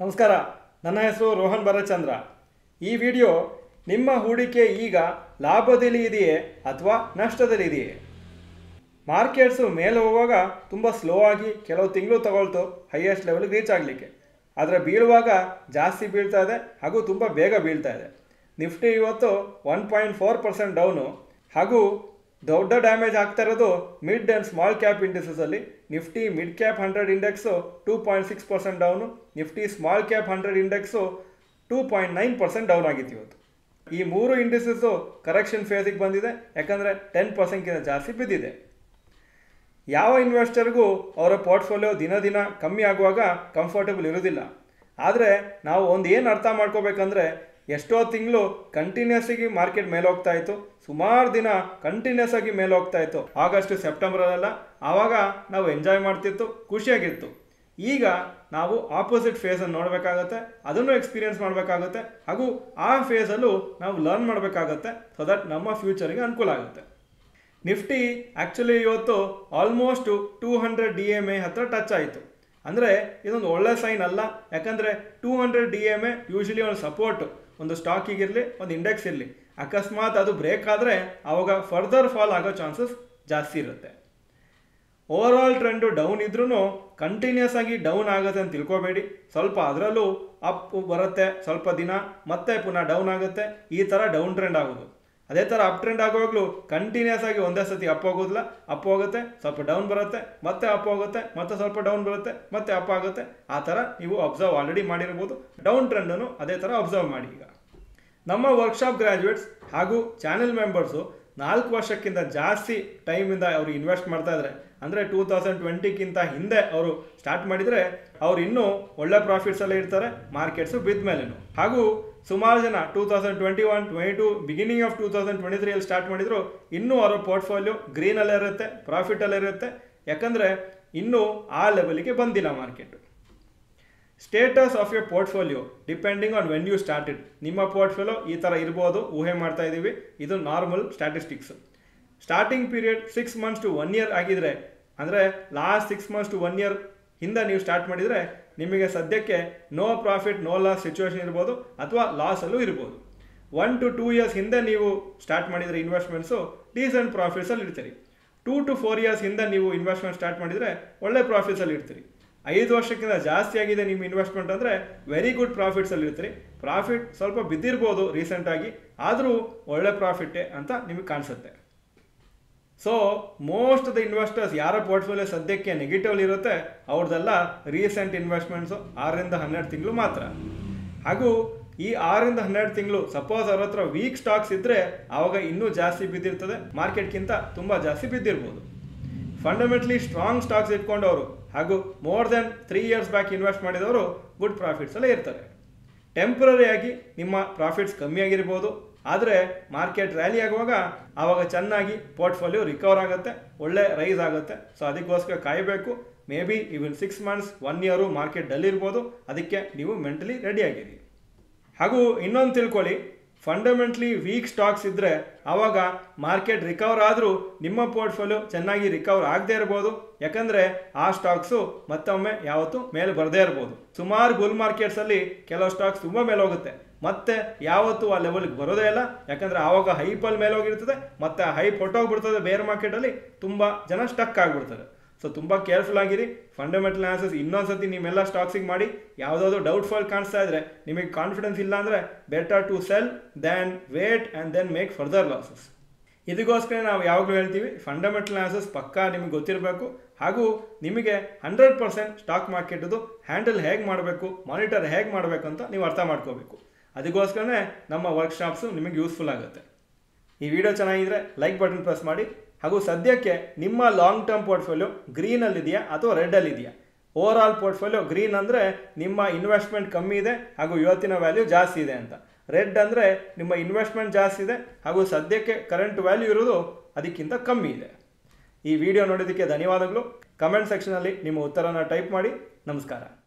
ನಮಸ್ಕಾರ ನನ್ನ ಹೆಸರು ರೋಹನ್ ಭರಚಂದ್ರ ಈ ವಿಡಿಯೋ ನಿಮ್ಮ ಹೂಡಿಕೆ ಈಗ ಲಾಭದಲ್ಲಿ ಇದೆಯೇ ಅಥವಾ ನಷ್ಟದಲ್ಲಿ ಇದೆಯೇ ಮಾರ್ಕೆಟ್ಸು ಮೇಲೆ ಹೋಗುವಾಗ ತುಂಬ ಸ್ಲೋ ಆಗಿ ಕೆಲವು ತಿಂಗಳು ತಗೊಳ್ತು ಹೈಯೆಸ್ಟ್ ಲೆವೆಲ್ಗೆ ರೀಚ್ ಆಗಲಿಕ್ಕೆ ಆದರೆ ಬೀಳುವಾಗ ಜಾಸ್ತಿ ಬೀಳ್ತಾ ಇದೆ ಹಾಗೂ ತುಂಬ ಬೇಗ ಬೀಳ್ತಾ ಇದೆ ನಿಫ್ಟಿ ಇವತ್ತು one point four percent down ಹಾಗೂ ದೊಡ್ಡ ಡ್ಯಾಮೇಜ್ ಆಗ್ತಾ ಇರೋದು ಮಿಡ್ ಆ್ಯಂಡ್ ಸ್ಮಾಲ್ ಕ್ಯಾಪ್ ಇಂಡೆಕ್ಸಸಲ್ಲಿ Nifty mid cap hundred index two point six percent down Nifty small cap hundred index two point nine percent down ಆಗಿತ್ತು ಇವತ್ತು ಈ ಮೂರು ಇಂಡೆಕ್ಸಸ್ಸು ಕರೆಕ್ಷನ್ ಫೇಸಿಗೆ ಬಂದಿದೆ ಯಾಕಂದರೆ ಟೆನ್ ಪರ್ಸೆಂಟ್ಗಿಂತ ಜಾಸ್ತಿ ಬಿದ್ದಿದೆ ಯಾವ ಇನ್ವೆಸ್ಟರ್ಗೂ ಅವರ ಪೋರ್ಟ್ಫೋಲಿಯೋ ದಿನ ದಿನ ಕಮ್ಮಿ ಆಗುವಾಗ ಕಂಫರ್ಟಬಲ್ ಇರೋದಿಲ್ಲ ಆದರೆ ನಾವು ಒಂದು ಏನು ಅರ್ಥ ಮಾಡ್ಕೋಬೇಕಂದ್ರೆ ಎಷ್ಟೋ ತಿಂಗಳು ಕಂಟಿನ್ಯೂಸ್ ಆಗಿ ಮಾರ್ಕೆಟ್ ಮೇಲೆ ಹೋಗ್ತಾ ಇತ್ತು ಸುಮಾರು ದಿನ ಕಂಟಿನ್ಯೂಸ್ ಆಗಿ ಮೇಲೆ ಹೋಗ್ತಾ ಇತ್ತು ಆಗಸ್ಟ್ ಸೆಪ್ಟೆಂಬರಲ್ಲೆಲ್ಲ ಆವಾಗ ನಾವು ಎಂಜಾಯ್ ಮಾಡ್ತಿತ್ತು ಖುಷಿಯಾಗಿತ್ತು ಈಗ ನಾವು ಆಪೋಸಿಟ್ ಫೇಸನ್ನು ನೋಡಬೇಕಾಗತ್ತೆ ಅದನ್ನು ಎಕ್ಸ್ಪೀರಿಯನ್ಸ್ ಮಾಡಬೇಕಾಗುತ್ತೆ ಹಾಗೂ ಆ ಫೇಸಲ್ಲೂ ನಾವು ಲರ್ನ್ ಮಾಡಬೇಕಾಗತ್ತೆ ಸೊ ದಟ್ ನಮ್ಮ ಫ್ಯೂಚರಿಗೆ ಅನುಕೂಲ ಆಗುತ್ತೆ ನಿಫ್ಟಿ ಆ್ಯಕ್ಚುಲಿ ಇವತ್ತು almost two hundred D M A ಹತ್ರ ಟಚ್ ಆಯಿತು ಅಂದರೆ ಇದೊಂದು ಒಳ್ಳೆ ಸೈನ್ ಅಲ್ಲ ಯಾಕಂದರೆ two hundred D M A usually ಒಂದು ಸಪೋರ್ಟ್ ಒಂದು ಸ್ಟಾಕಿಗಿರಲಿ ಒಂದು ಇಂಡೆಕ್ಸ್ ಇರಲಿ ಅಕಸ್ಮಾತ್ ಅದು ಬ್ರೇಕ್ ಆದರೆ ಆವಾಗ ಫರ್ದರ್ ಫಾಲ್ ಆಗೋ ಚಾನ್ಸಸ್ ಜಾಸ್ತಿ ಇರುತ್ತೆ ಓವರ್ ಆಲ್ ಟ್ರೆಂಡು ಡೌನ್ ಇದ್ರೂ ಕಂಟಿನ್ಯೂಸ್ ಆಗಿ ಡೌನ್ ಆಗುತ್ತೆ ಅಂತ ತಿಳ್ಕೊಬೇಡಿ ಸ್ವಲ್ಪ ಅದರಲ್ಲೂ ಅಪ್ ಬರುತ್ತೆ ಸ್ವಲ್ಪ ದಿನ ಮತ್ತೆ ಪುನಃ ಡೌನ್ ಆಗುತ್ತೆ ಈ ಥರ ಡೌನ್ ಟ್ರೆಂಡ್ ಆಗೋದು ಅದೇ ಥರ ಅಪ್ ಟ್ರೆಂಡ್ ಆಗುವಾಗಲೂ ಕಂಟಿನ್ಯೂಸ್ ಆಗಿ ಒಂದೇ ಸತಿ ಅಪ್ ಹೋಗೋದಿಲ್ಲ ಅಪ್ ಹೋಗುತ್ತೆ ಸ್ವಲ್ಪ ಡೌನ್ ಬರುತ್ತೆ ಮತ್ತೆ ಅಪ್ ಹೋಗುತ್ತೆ ಮತ್ತೆ ಸ್ವಲ್ಪ ಡೌನ್ ಬರುತ್ತೆ ಮತ್ತೆ ಅಪ್ ಆಗುತ್ತೆ ಆ ಥರ ನೀವು ಅಬ್ಸರ್ವ್ ಆಲ್ರೆಡಿ ಮಾಡಿರ್ಬೋದು ಡೌನ್ ಟ್ರೆಂಡನ್ನು ಅದೇ ಥರ ಅಬ್ಸರ್ವ್ ಮಾಡಿ ಈಗ ನಮ್ಮ ವರ್ಕ್ಶಾಪ್ ಗ್ರ್ಯಾಜುಯೇಟ್ಸ್ ಹಾಗೂ ಚಾನೆಲ್ ಮೆಂಬರ್ಸು ನಾಲ್ಕು ವರ್ಷಕ್ಕಿಂತ ಜಾಸ್ತಿ ಟೈಮಿಂದ ಅವರು ಇನ್ವೆಸ್ಟ್ ಮಾಡ್ತಾ ಇದ್ದಾರೆ ಅಂದರೆ ಟೂ ತೌಸಂಡ್ ಟ್ವೆಂಟಿಗಿಂತ ಹಿಂದೆ ಅವರು ಸ್ಟಾರ್ಟ್ ಮಾಡಿದರೆ ಅವ್ರು ಇನ್ನೂ ಒಳ್ಳೆ ಪ್ರಾಫಿಟ್ಸಲ್ಲೇ ಇರ್ತಾರೆ ಮಾರ್ಕೆಟ್ಸು ಬಿದ್ದ ಮೇಲೇನು ಹಾಗೂ ಸುಮಾರು ಜನ two thousand twenty one twenty two beginning of two thousand twenty ತ್ರೀಯಲ್ಲಿ ಸ್ಟಾರ್ಟ್ ಮಾಡಿದ್ರು ಇನ್ನೂ ಅವರ ಪೋರ್ಟ್ಫೋಲಿಯೋ ಗ್ರೀನಲ್ಲೇ ಇರುತ್ತೆ ಪ್ರಾಫಿಟಲ್ಲೇ ಇರುತ್ತೆ ಯಾಕಂದರೆ ಇನ್ನೂ ಆ ಲೆವೆಲಿಗೆ ಬಂದಿಲ್ಲ market status of your portfolio depending on when you started ನಿಮ್ಮ ಪೋರ್ಟ್ಫೋಲಿಯೋ ಈ ಥರ ಇರ್ಬೋದು ಊಹೆ ಮಾಡ್ತಾ ಇದ್ದೀವಿ ಇದು normal statistics starting period six months to one year ಆಗಿದ್ರೆ ಅಂದರೆ last six months to one year ಹಿಂದೆ ನೀವು ಸ್ಟಾರ್ಟ್ ಮಾಡಿದರೆ ನಿಮಗೆ ಸದ್ಯಕ್ಕೆ no profit no loss situation ಇರ್ಬೋದು ಅಥವಾ ಲಾಸಲ್ಲೂ ಇರ್ಬೋದು ಒನ್ ಟು ಟೂ ಇಯರ್ಸ್ ಹಿಂದೆ ನೀವು ಸ್ಟಾರ್ಟ್ ಮಾಡಿದರೆ ಇನ್ವೆಸ್ಟ್ಮೆಂಟ್ಸು ಡೀಸೆಂಟ್ ಪ್ರಾಫಿಟ್ಸಲ್ಲಿ ಇರ್ತೀರಿ ಟೂ ಟು ಫೋರ್ ಇಯರ್ಸ್ ಹಿಂದೆ ನೀವು ಇನ್ವೆಸ್ಟ್ಮೆಂಟ್ ಸ್ಟಾರ್ಟ್ ಮಾಡಿದರೆ ಒಳ್ಳೆ ಪ್ರಾಫಿಟ್ಸಲ್ಲಿ ಇರ್ತೀರಿ ಐದು ವರ್ಷಕ್ಕಿಂತ ಜಾಸ್ತಿ ಆಗಿದೆ ನಿಮ್ಮ ಇನ್ವೆಸ್ಟ್ಮೆಂಟ್ ಅಂದರೆ ವೆರಿ ಗುಡ್ ಪ್ರಾಫಿಟ್ಸಲ್ಲಿ ಇರ್ತೀರಿ ಪ್ರಾಫಿಟ್ ಸ್ವಲ್ಪ ಬಿದ್ದಿರ್ಬೋದು ರೀಸೆಂಟಾಗಿ ಆದರೂ ಒಳ್ಳೆ ಪ್ರಾಫಿಟ್ಟೇ ಅಂತ ನಿಮಗೆ ಕಾಣಿಸುತ್ತೆ ಸೊ ಮೋಸ್ಟ್ ದ ಇನ್ವೆಸ್ಟರ್ಸ್ ಯಾರ ಪೋರ್ಟ್ಫೋಲಿಯೋ ಸದ್ಯಕ್ಕೆ ನೆಗೆಟಿವ್ ಇರುತ್ತೆ ಅವ್ರದ್ದೆಲ್ಲ ರೀಸೆಂಟ್ ಇನ್ವೆಸ್ಟ್ಮೆಂಟ್ಸು ಆರರಿಂದ ಹನ್ನೆರಡು ತಿಂಗಳು ಮಾತ್ರ ಹಾಗೂ ಈ ಆರರಿಂದ ಹನ್ನೆರಡು ತಿಂಗಳು ಸಪೋಸ್ ಅವ್ರ ಹತ್ರ ವೀಕ್ ಸ್ಟಾಕ್ಸ್ ಇದ್ದರೆ ಆವಾಗ ಇನ್ನೂ ಜಾಸ್ತಿ ಬಿದ್ದಿರ್ತದೆ ಮಾರ್ಕೆಟ್ಗಿಂತ ತುಂಬ ಜಾಸ್ತಿ ಬಿದ್ದಿರ್ಬೋದು ಫಂಡಮೆಂಟ್ಲಿ ಸ್ಟ್ರಾಂಗ್ ಸ್ಟಾಕ್ಸ್ ಇಟ್ಕೊಂಡವರು ಹಾಗೂ more than three years back invest ಮಾಡಿದವರು ಗುಡ್ ಪ್ರಾಫಿಟ್ಸಲ್ಲೇ ಇರ್ತಾರೆ ಟೆಂಪ್ರರಿಯಾಗಿ ನಿಮ್ಮ ಪ್ರಾಫಿಟ್ಸ್ ಕಮ್ಮಿ ಆಗಿರ್ಬೋದು ಆದರೆ ಮಾರ್ಕೆಟ್ ರ್ಯಾಲಿ ಆಗುವಾಗ ಆವಾಗ ಚೆನ್ನಾಗಿ ಪೋರ್ಟ್ಫೋಲಿಯೋ ರಿಕವರ್ ಆಗುತ್ತೆ ಒಳ್ಳೆ ರೈಸ್ ಆಗುತ್ತೆ ಸೊ ಅದಕ್ಕೋಸ್ಕರ ಕಾಯಬೇಕು maybe even six months one year market dull ಇರ್ಬೋದು ಅದಕ್ಕೆ ನೀವು ಮೆಂಟಲಿ ರೆಡಿ ಆಗಿರಿ ಹಾಗೂ ಇನ್ನೊಂದು ತಿಳ್ಕೊಳ್ಳಿ ಫಂಡಮೆಂಟ್ಲಿ ವೀಕ್ ಸ್ಟಾಕ್ಸ್ ಇದ್ದರೆ ಆವಾಗ ಮಾರ್ಕೆಟ್ ರಿಕವರ್ ಆದರೂ ನಿಮ್ಮ ಪೋರ್ಟ್ಫೋಲಿಯೋ ಚೆನ್ನಾಗಿ ರಿಕವರ್ ಆಗದೇ ಇರ್ಬೋದು ಯಾಕಂದರೆ ಆ ಸ್ಟಾಕ್ಸು ಮತ್ತೊಮ್ಮೆ ಯಾವತ್ತೂ ಮೇಲೆ ಬರದೇ ಇರ್ಬೋದು ಸುಮಾರು ಬುಲ್ ಮಾರ್ಕೆಟ್ಸಲ್ಲಿ ಕೆಲವು ಸ್ಟಾಕ್ಸ್ ತುಂಬ ಮೇಲೆ ಹೋಗುತ್ತೆ ಮತ್ತೆ ಯಾವತ್ತೂ ಆ ಲೆವೆಲ್ಗೆ ಬರೋದೇ ಇಲ್ಲ ಯಾಕಂದರೆ ಆವಾಗ ಹೈಪಲ್ಲಿ ಮೇಲೆ ಹೋಗಿರ್ತದೆ ಮತ್ತೆ ಆ ಹೈಪ್ ಹೊಟ್ಟೋಗ್ಬಿಡ್ತದೆ ಬೇರೆ ಮಾರ್ಕೆಟಲ್ಲಿ ತುಂಬ ಜನ ಸ್ಟಕ್ ಆಗಿಬಿಡ್ತಾರೆ ಸೊ ತುಂಬ ಕೇರ್ಫುಲ್ ಆಗಿರಿ ಫಂಡಮೆಂಟಲ್ ಅನಾಲಿಸಿಸ್ ಇನ್ನೊಂದ್ಸತಿ ನಿಮ್ಮೆಲ್ಲ ಸ್ಟಾಕ್ಸಿಗೆ ಮಾಡಿ ಯಾವುದಾದ್ರು ಡೌಟ್ಫಾಲ್ ಕಾಣಿಸ್ತಾ ಇದ್ರೆ ನಿಮಗೆ ಕಾನ್ಫಿಡೆನ್ಸ್ ಇಲ್ಲ ಅಂದರೆ better to sell than wait and then make further losses ಇದಕ್ಕೋಸ್ಕರ ನಾವು ಯಾವಾಗಲೂ ಹೇಳ್ತೀವಿ ಫಂಡಮೆಂಟಲ್ ಅನಾಲಿಸಿಸ್ ಪಕ್ಕಾ ನಿಮಗೆ ಗೊತ್ತಿರಬೇಕು ಹಾಗೂ ನಿಮಗೆ ಹಂಡ್ರೆಡ್ ಪರ್ಸೆಂಟ್ ಸ್ಟಾಕ್ ಮಾರ್ಕೆಟದು ಹ್ಯಾಂಡಲ್ ಹೇಗೆ ಮಾಡಬೇಕು ಮಾನಿಟರ್ ಹೇಗೆ ಮಾಡಬೇಕು ಅಂತ ನೀವು ಅರ್ಥ ಮಾಡ್ಕೋಬೇಕು ಅದಕ್ಕೋಸ್ಕರನೇ ನಮ್ಮ ವರ್ಕ್ಶಾಪ್ಸು ನಿಮಗೆ ಯೂಸ್ಫುಲ್ ಆಗುತ್ತೆ ಈ ವಿಡಿಯೋ ಚೆನ್ನಾಗಿದ್ರೆ ಲೈಕ್ ಬಟನ್ ಪ್ರೆಸ್ ಮಾಡಿ ಹಾಗೂ ಸದ್ಯಕ್ಕೆ ನಿಮ್ಮ ಲಾಂಗ್ ಟರ್ಮ್ ಪೋರ್ಟ್ಫೋಲಿಯೋ ಗ್ರೀನಲ್ಲಿದೆಯಾ ಅಥವಾ ರೆಡ್ಡಲ್ಲಿದೆಯಾ ಓವರ್ ಆಲ್ ಪೋರ್ಟ್ಫೋಲಿಯೋ ಗ್ರೀನ್ ಅಂದರೆ ನಿಮ್ಮ ಇನ್ವೆಸ್ಟ್ಮೆಂಟ್ ಕಮ್ಮಿ ಇದೆ ಹಾಗೂ ಇವತ್ತಿನ ವ್ಯಾಲ್ಯೂ ಜಾಸ್ತಿ ಇದೆ ಅಂತ ರೆಡ್ ಅಂದರೆ ನಿಮ್ಮ ಇನ್ವೆಸ್ಟ್ಮೆಂಟ್ ಜಾಸ್ತಿ ಇದೆ ಹಾಗೂ ಸದ್ಯಕ್ಕೆ ಕರೆಂಟ್ ವ್ಯಾಲ್ಯೂ ಇರೋದು ಅದಕ್ಕಿಂತ ಕಮ್ಮಿ ಇದೆ ಈ ವಿಡಿಯೋ ನೋಡೋದಕ್ಕೆ ಧನ್ಯವಾದಗಳು ಕಮೆಂಟ್ ಸೆಕ್ಷನಲ್ಲಿ ನಿಮ್ಮ ಉತ್ತರನ ಟೈಪ್ ಮಾಡಿ ನಮಸ್ಕಾರ